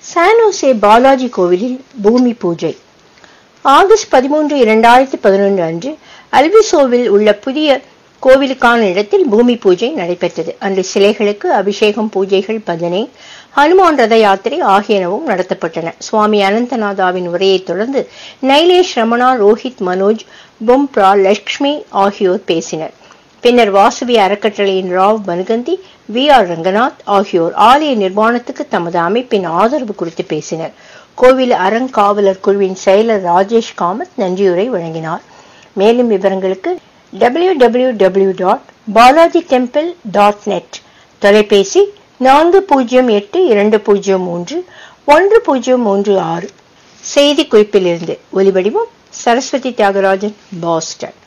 San Jose Balaji கோவிலில் பூமி பூஜை ஆகஸ்ட் பதிமூன்று இரண்டாயிரத்தி பதினொன்று அன்று அல்விசோவில் உள்ள புதிய கோவிலுக்கான இடத்தில் பூமி பூஜை நடைபெற்றது அன்று சிலைகளுக்கு அபிஷேகம் பூஜைகள் பஜனை ஹனுமான் ரத யாத்திரை ஆகியனவும் நடத்தப்பட்டன சுவாமி அனந்தநாதாவின் உரையைத் தொடர்ந்து நைலேஷ் ரமணா ரோஹித் மனோஜ் பொம்ப்ரா லட்சுமி ஆகியோர் பேசினர் பின்னர் வாசுவி அறக்கட்டளையின் ராவ் பனுகந்தி வி ஆர் ரங்கநாத் ஆகியோர் ஆலய நிர்மாணத்துக்கு தமது அமைப்பின் ஆதரவு குறித்து பேசினர் கோவில் அறங்காவலர் குழுவின் செயலர் ராஜேஷ் காமத் நன்றியுரை வழங்கினார் மேலும் விவரங்களுக்கு W W W dot Balaji temple dot net தொலைபேசி நான்கு பூஜ்ஜியம் எட்டு இரண்டு பூஜ்ஜியம் மூன்று ஒன்று பூஜ்ஜியம் மூன்று ஆறு செய்தி குறிப்பிலிருந்து ஒலிவடிவம் சரஸ்வதி தியாகராஜன் பாஸ்டன்